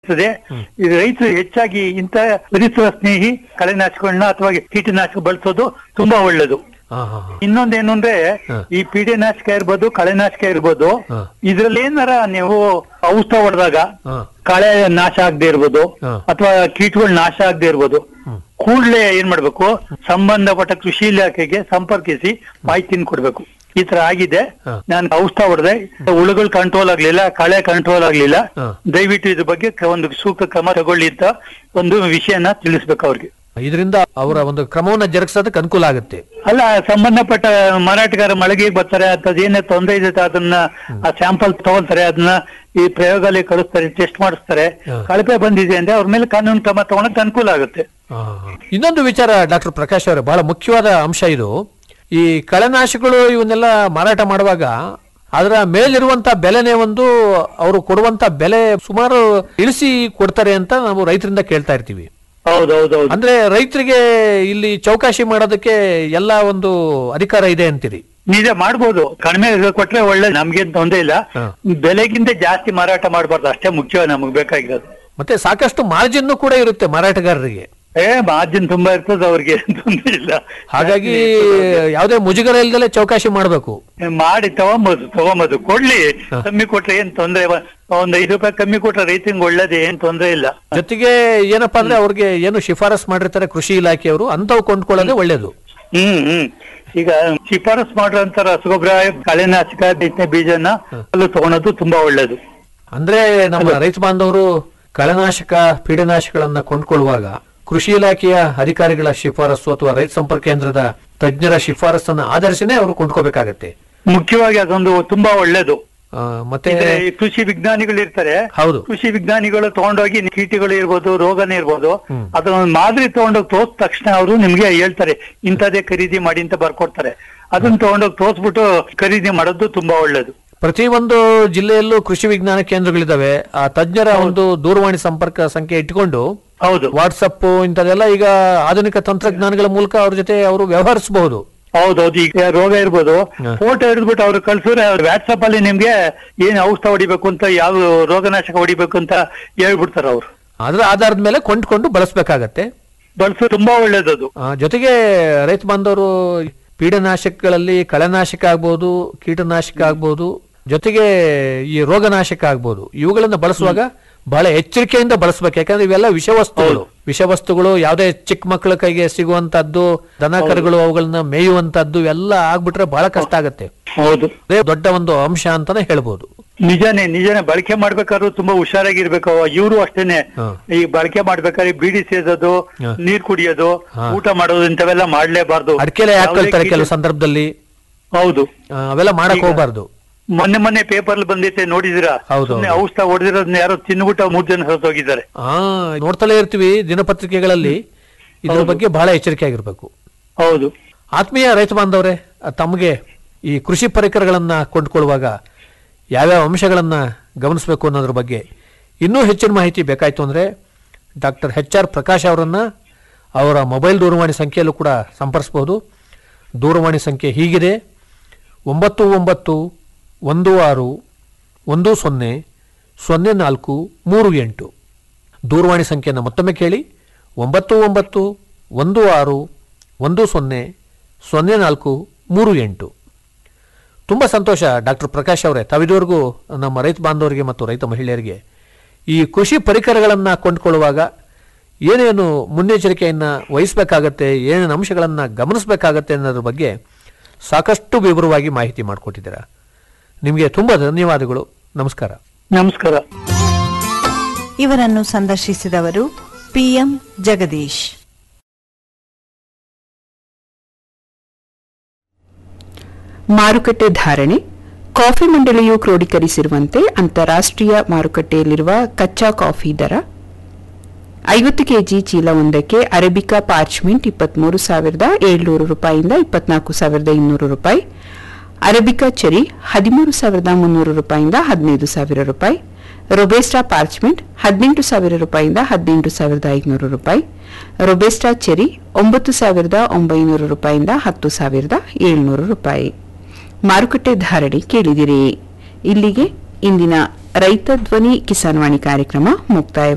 ಇರ್ತದೆ ಇದು ರೈತರು ಹೆಚ್ಚಾಗಿ ಇಂಥ ಪರಿಸರ ಸ್ನೇಹಿ ಕಳೆನಾಶಕಗಳನ್ನ ಅಥವಾ ಕೀಟನಾಶಕ ಬಳಸೋದು ತುಂಬಾ ಒಳ್ಳೇದು ಹಾ ಹಾ ಹಾ. ಇನ್ನೊಂದೇನು ಅಂದ್ರೆ ಹ. ಈ ಪೀಡೆನಾಶಕ ಇರ್ಬೋದು ಕಳೆನಾಶಕ ಇರ್ಬೋದು ಹ. ಇದ್ರಲ್ಲಿ ಏನಾರ ನೀವು ಔಷಧ ಹೊಡೆದಾಗ ಹಾ. ಕಳೆ ನಾಶ ಆಗದೆ ಇರ್ಬೋದು ಹ. ಅಥವಾ ಕೀಟಗಳು ನಾಶ ಆಗದೆ ಇರ್ಬೋದು ಕೂಡ್ಲೇ ಏನ್ ಮಾಡ್ಬೇಕು ಸಂಬಂಧಪಟ್ಟ ಕೃಷಿ ಇಲಾಖೆಗೆ ಸಂಪರ್ಕಿಸಿ ಮಾಹಿತಿನ ಕೊಡ್ಬೇಕು ಈ ತರ ಆಗಿದೆ ಹ. ನಾನು ಔಷಧ ಹೊಡೆದೆ ಹುಳುಗಳು ಕಂಟ್ರೋಲ್ ಆಗ್ಲಿಲ್ಲ ಕಳೆ ಕಂಟ್ರೋಲ್ ಆಗ್ಲಿಲ್ಲ ಹ. ದಯವಿಟ್ಟು ಇದ್ರ ಬಗ್ಗೆ ಕ- ಒಂದು ಸೂಕ್ತ ಕ್ರಮ ತಗೊಳ್ಳಿ ಅಂತ ಒಂದು ವಿಷಯನ ತಿಳಿಸ್ಬೇಕು ಅವ್ರಿಗೆ ಇದರಿಂದ ಅವರ ಒಂದು ಕ್ರಮವನ್ನ ಜರುಗಿಸೋದಕ್ಕೆ ಅನುಕೂಲ ಆಗುತ್ತೆ ಅಲ್ಲ ಸಂಬಂಧಪಟ್ಟ ಮಾರಾಟಗಾರ ಮಳಿಗೆಗೆ ಬರ್ತಾರೆ ಅಂತದ್ ಏನೇ ತೊಂದರೆ ಇದೆ ಅದನ್ನ ಆ ಸ್ಯಾಂಪಲ್ ತಗೊಳ್ತಾರೆ ಅದನ್ನ ಈ ಪ್ರಯೋಗಾಲಯ ಕಳಿಸ್ತಾರೆ ಟೆಸ್ಟ್ ಮಾಡಿಸ್ತಾರೆ ಹ. ಕಳಪೆ ಬಂದಿದೆ ಅಂದ್ರೆ ಅವ್ರ ಮೇಲೆ ಕಾನೂನು ಕ್ರಮ ತಗೊಳಕ್ ಅನುಕೂಲ ಆಗುತ್ತೆ ಹಾ, ಹಾ. ಇನ್ನೊಂದು ವಿಚಾರ ಡಾಕ್ಟರ್ ಪ್ರಕಾಶ್ ಅವರೇ ಬಹಳ ಮುಖ್ಯವಾದ ಅಂಶ ಇದು ಈ ಕಳೆನಾಶಕಗಳು ಇವನ್ನೆಲ್ಲ ಮಾರಾಟ ಮಾಡುವಾಗ ಅದರ ಮೇಲಿರುವಂತ ಬೆಲೆನೇ ಒಂದು ಅವರು ಕೊಡುವಂತ ಬೆಲೆ ಸುಮಾರು ಇಳಿಸಿ ಕೊಡ್ತಾರೆ ಅಂತ ನಾವು ರೈತರಿಂದ ಕೇಳ್ತಾ ಇರ್ತೀವಿ ಹೌದೌದೌದು ಅಂದ್ರೆ ರೈತರಿಗೆ ಇಲ್ಲಿ ಚೌಕಾಶಿ ಮಾಡೋದಕ್ಕೆ ಎಲ್ಲ ಒಂದು ಅಧಿಕಾರ ಇದೆ ಅಂತೀರಿ ನಿಜ ಮಾಡ್ಬೋದು ಕಡಿಮೆ ಕೊಟ್ರೆ ಒಳ್ಳೆ ನಮ್ಗೇನ್ ತೊಂದ್ರೆ ಇಲ್ಲ ಹ. ಬೆಲೆಗಿಂತ ಜಾಸ್ತಿ ಮಾರಾಟ ಮಾಡಬಾರ್ದು ಅಷ್ಟೇ ಮುಖ್ಯ ನಮಗ್ ಬೇಕಾಗಿರೋದು ಮತ್ತೆ ಸಾಕಷ್ಟು ಮಾರ್ಜಿನ್ ಕೂಡ ಇರುತ್ತೆ ಮಾರಾಟಗಾರರಿಗೆ ಏ ಮಾರ್ಜಿನ್ ತುಂಬಾ ಇರ್ತದೆ ಅವ್ರಿಗೆ ಏನ್ ತೊಂದ್ರೆ ಇಲ್ಲ ಹಾಗಾಗಿ ಯಾವುದೇ ಮುಜುಗರ ಇಲ್ದಲೆ ಚೌಕಾಶಿ ಮಾಡಬೇಕು ಮಾಡಿ ತಗೊಂಬೋದು ತಗೊಂಬೋದು ಕೊಡ್ಲಿ ಕಮ್ಮಿ ಕೊಟ್ರೆ ಏನ್ ತೊಂದ್ರೆ ಇಲ್ಲ. ಒಂದ್ ಐದು ರೂಪಾಯಿ ಕಮ್ಮಿ ಕೊಟ್ರೆ ರೈತಂಗ್ ಒಳ್ಳೇದೇ ಏನ್ ತೊಂದ್ರೆ ಇಲ್ಲ ಜೊತೆಗೆ ಏನಪ್ಪಾ ಅಂದ್ರೆ ಅವ್ರಿಗೆ ಏನು ಶಿಫಾರಸ್ ಮಾಡಿರ್ತಾರೆ ಕೃಷಿ ಇಲಾಖೆಯವರು ಅಂತವು ಕೊಂಡ್ಕೊಳ್ಳೋದೇ ಒಳ್ಳೇದು ಹ್ಮ್ ಹ್ಮ್ ಈಗ ಶಿಫಾರಸ್ ಮಾಡಿರೋಂತ ರಸಗೊಬ್ಬರ ಕಳೆನಾಶಕ ಬಿತ್ತನೆ ಬೀಜನ ಅಲ್ಲೂ ತಗೊಳೋದು ತುಂಬಾ ಒಳ್ಳೇದು ಅಂದ್ರೆ ನಮ್ಮ ರೈತ ಬಾಂಧವರು ಕಳೆನಾಶಕ ಪೀಡನಾಶಕಗಳನ್ನ ಕೊಂಡ್ಕೊಳ್ಳುವಾಗ ಕೃಷಿ ಇಲಾಖೆಯ ಅಧಿಕಾರಿಗಳ ಶಿಫಾರಸು ಅಥವಾ ರೈತ ಸಂಪರ್ಕ ಕೇಂದ್ರದ ತಜ್ಞರ ಶಿಫಾರಸನ್ನ ಆಧರಿಸಿನೇ ಅವರು ಕೊಂಡ್ಕೋಬೇಕಾಗತ್ತೆ ಮುಖ್ಯವಾಗಿ ಅದೊಂದು ತುಂಬಾ ಒಳ್ಳೇದು ಆ, ಮತ್ತೆ ಇದ್ರೆ ಈ ಕೃಷಿ ವಿಜ್ಞಾನಿಗಳು ಇರ್ತಾರೆ ಹೌದು ಕೃಷಿ ವಿಜ್ಞಾನಿಗಳು ತಗೊಂಡೋಗಿ ಕೀಟಗಳು ಇರ್ಬೋದು ರೋಗನೇ ಇರ್ಬೋದು ಹ್ಮ್. ಅದನ್ನ ಒಂದು ಮಾದರಿ ತಗೊಂಡೋಗಿ ತೋರ್ಸ್ ತಕ್ಷಣ ಅವರು ನಿಮ್ಗೆ ಹೇಳ್ತಾರೆ ಇಂಥದೇ ಖರೀದಿ ಮಾಡಿ ಅಂತ ಬರ್ಕೊಡ್ತಾರೆ ಅದನ್ನ ತಗೊಂಡೋಗಿ ತೋರ್ಸ್ಬಿಟ್ಟು ಖರೀದಿ ಮಾಡೋದು ತುಂಬಾ ಒಳ್ಳೇದು ಪ್ರತಿ ಒಂದು ಜಿಲ್ಲೆಯಲ್ಲೂ ಕೃಷಿ ವಿಜ್ಞಾನ ಕೇಂದ್ರಗಳಿದಾವೆ ಆ ತಜ್ಞರ ಒಂದು ದೂರವಾಣಿ ಸಂಪರ್ಕ ಸಂಖ್ಯೆ ಇಟ್ಕೊಂಡು ಹೌದು ವಾಟ್ಸಪ್ ಇಂಥದೆಲ್ಲ ಈಗ ಆಧುನಿಕ ತಂತ್ರಜ್ಞಾನಗಳ ಮೂಲಕ ಅವ್ರ ಜೊತೆ ಅವರು ವ್ಯವಹರಿಸಬಹುದು ಹೌದೌದು ಈಗ ರೋಗ ಇರ್ಬೋದು ಹ. ಫೋಟೋ ಹಿಡಿದ್ಬಿಟ್ಟು ಅವ್ರು ಕಳ್ಸಿದ್ರೆ ವಾಟ್ಸಪ್ ಅಲ್ಲಿ ನಿಮ್ಗೆ ಏನ್ ಔಷಧ ಹೊಡಿಬೇಕು ಅಂತ ಯಾವ ರೋಗನಾಶಕ ಹೊಡಿಬೇಕು ಅಂತ ಹೇಳ್ಬಿಡ್ತಾರ ಅವ್ರು ಅದರ ಆಧಾರದ ಮೇಲೆ ಕೊಂಡ್ಕೊಂಡು ಬಳಸಬೇಕಾಗತ್ತೆ ಬಳಸೋ ತುಂಬಾ ಒಳ್ಳೇದದು ಜೊತೆಗೆ ರೈತ ಬಾಂಧವರು ಪೀಡನಾಶಕಗಳಲ್ಲಿ ಕಳೆನಾಶಕ ಆಗ್ಬೋದು ಕೀಟನಾಶಕ ಆಗ್ಬೋದು ಜೊತೆಗೆ ಈ ರೋಗನಾಶಕ ಆಗ್ಬೋದು ಇವುಗಳನ್ನ ಬಳಸುವಾಗ ಬಹಳ ಎಚ್ಚರಿಕೆಯಿಂದ ಬಳಸಬೇಕು ಯಾಕಂದ್ರೆ ಇವೆಲ್ಲ ವಿಷವಸ್ತುಗಳು ವಿಷವಸ್ತುಗಳು ಯಾವುದೇ ಚಿಕ್ಕ ಮಕ್ಕಳ ಕೈಗೆ ಸಿಗುವಂತದ್ದು ದನ ಕರುಗಳು ಅವುಗಳನ್ನ ಮೇಯುವಂತದ್ದು ಎಲ್ಲ ಆಗ್ಬಿಟ್ರೆ ಬಹಳ ಕಷ್ಟ ಆಗತ್ತೆ ಹೌದು ಅದೇ ದೊಡ್ಡ ಒಂದು ಅಂಶ ಅಂತಾನೆ ಹೇಳ್ಬೋದು ನಿಜಾನೇ ನಿಜಾನೇ ಬಳಕೆ ಮಾಡ್ಬೇಕಾದ್ರೂ ತುಂಬಾ ಹುಷಾರಾಗಿರ್ಬೇಕು ಇವರು ಅಷ್ಟೇನೆ ಹ. ಈ ಬಳಕೆ ಮಾಡ್ಬೇಕಾದ್ರೆ ಬೀಡಿ ಸೇದೋದು ಹ. ನೀರ್ ಕುಡಿಯೋದು ಹ. ಊಟ ಮಾಡೋದು ಇಂಥವೆಲ್ಲ ಮಾಡ್ಲೇಬಾರ್ದು ಅಡಕೆಲೆ ಯಾವುದೇ ಹಾಕೊಳ್ತಾರೆ ಕೀಟ- ಕೆಲವು ಸಂದರ್ಭದಲ್ಲಿ ಹೌದು ಆ, ಅವೆಲ್ಲ ಮಾಡಕ್ ಈಗ- ಹೋಗ್ಬಾರ್ದು ಮೊನ್ನೆ ಮೊನ್ನೆ ಪೇಪರ್ ಬಂದೈತೆ ನೋಡಿದಿರಾ ಹೌದು, ಸುಮ್ನೆ ಹೌದು. ಔಷಧ ಹೊಡೆದಿರೋದನ್ನ ಯಾರೋ ತಿನ್ಬಿಟ್ಟು ಮೂರ್ ಜನ ಸತ್ತೋಗಿದ್ದಾರೆ ಆ ನೋಡ್ತಲೇ ಇರ್ತೀವಿ ದಿನಪತ್ರಿಕೆಗಳಲ್ಲಿ ಇದ್ರ ಹೌದು. ಬಗ್ಗೆ ಬಹಳ ಎಚ್ಚರಿಕೆ ಆಗಿರ್ಬೇಕು ಹೌದು ಆತ್ಮೀಯ ರೈತ ಬಾಂಧವರೇ ಅ, ತಮಗೆ ಈ ಕೃಷಿ ಪರಿಕರಗಳನ್ನ ಕೊಂಡ್ಕೊಳ್ಳುವಾಗ ಯಾವ್ಯಾವ ಅಂಶಗಳನ್ನ ಗಮನಿಸಬೇಕು ಅನ್ನೋದ್ರ ಬಗ್ಗೆ ಇನ್ನೂ ಹೆಚ್ಚಿನ ಮಾಹಿತಿ ಬೇಕಾಯ್ತು ಅಂದ್ರೆ ಡಾಕ್ಟರ್ ಎಚ್ ಆರ್ ಪ್ರಕಾಶ್ ಅವರನ್ನ ಅವರ ಮೊಬೈಲ್ ದೂರವಾಣಿ ಸಂಖ್ಯೆಯಲ್ಲೂ ಕೂಡ ಸಂಪರ್ಸ್ಬೋದು ದೂರವಾಣಿ ಸಂಖ್ಯೆ ಹೀಗಿದೆ ಒಂಬತ್ತು ಒಂಬತ್ತು ಒಂದು ಆರು ಒಂದು ಸೊನ್ನೆ ಸೊನ್ನೆ ನಾಲ್ಕು ಮೂರು ಎಂಟು ದೂರವಾಣಿ ಸಂಖ್ಯೆಯನ್ನು ಮತ್ತೊಮ್ಮೆ ಕೇಳಿ ಒಂಬತ್ತು ಒಂಬತ್ತು ಒಂದು ಆರು ಒಂದು ಸೊನ್ನೆ ಸೊನ್ನೆ ನಾಲ್ಕು ಮೂರು ಎಂಟು ತುಂಬ ಸಂತೋಷ ಡಾಕ್ಟರ್ ಪ್ರಕಾಶ್ ಅವರೇ ತಾವಿದುವರೆಗೂ ನಮ್ಮ ರೈತ ಬಾಂಧವರಿಗೆ ಮತ್ತು ರೈತ ಮಹಿಳೆಯರಿಗೆ ಈ ಕೃಷಿ ಪರಿಕರಗಳನ್ನು ಕೊಂಡ್ಕೊಳ್ಳುವಾಗ ಏನೇನು ಮುನ್ನೆಚ್ಚರಿಕೆಯನ್ನು ವಹಿಸಬೇಕಾಗತ್ತೆ ಏನೇನು ಅಂಶಗಳನ್ನು ಗಮನಿಸಬೇಕಾಗತ್ತೆ ಅನ್ನೋದ್ರ ಬಗ್ಗೆ ಸಾಕಷ್ಟು ವಿವರವಾಗಿ ಮಾಹಿತಿ ಮಾಡಿಕೊಟ್ಟಿದ್ದೀರಾ ನಿಮಗೆ ತುಂಬ ಧನ್ಯವಾದಗಳು ನಮಸ್ಕಾರ ನಮಸ್ಕಾರ ಇವರನ್ನು ಸಂದರ್ಶಿಸಿದವರು ಪಿಎಂ ಜಗದೀಶ್ ಮಾರುಕಟ್ಟೆ ಧಾರಣೆ ಕಾಫಿ ಮಂಡಳಿಯು ಕ್ರೋಢೀಕರಿಸಿರುವಂತೆ ಅಂತಾರಾಷ್ಟ್ರೀಯ ಮಾರುಕಟ್ಟೆಯಲ್ಲಿರುವ ಕಚ್ಚಾ ಕಾಫಿ ದರ ಐವತ್ತು ಕೆಜಿ ಚೀಲವೊಂದಕ್ಕೆ ಅರೇಬಿಕಾ ಪಾರ್ಚ್ಮೆಂಟ್ ಇಪ್ಪತ್ಮೂರು ಸಾವಿರದ ಏಳ್ನೂರು ರೂಪಾಯಿಯಿಂದ ಇಪ್ಪತ್ನಾಲ್ಕು ಸಾವಿರದ ಇನ್ನೂರು ರೂಪಾಯಿ ಅರೇಬಿಕಾ ಚೆರಿ ಹದಿಮೂರು ಸಾವಿರದ ಮುನ್ನೂರು ರೂಪಾಯಿಯಿಂದ ಹದಿನೈದು ಸಾವಿರ ರೂಪಾಯಿ ರೊಬೆಸ್ಟಾ ಪಾರ್ಚ್ಮೆಂಟ್ ಹದಿನೆಂಟು ಸಾವಿರ ರೂಪಾಯಿಯಿಂದ ಹದಿನೆಂಟು ಸಾವಿರದ ಐದುನೂರು ರೂಪಾಯಿ ರೊಬೆಸ್ಟಾ ಚೆರಿ ಒಂಬತ್ತು ಸಾವಿರದ ಒಂಬೈನೂರು ರೂಪಾಯಿಯಿಂದ ಹತ್ತು ಸಾವಿರದ ಏಳ್ನೂರು ರೂಪಾಯಿ ಮಾರುಕಟ್ಟೆ ಧಾರಣೆ ಕೇಳಿದಿರಿ ಇಲ್ಲಿಗೆ ಇಂದಿನ ರೈತ ಧ್ವನಿ ಕಿಸಾನ್ವಾಣಿ ಕಾರ್ಯಕ್ರಮ ಮುಕ್ತಾಯ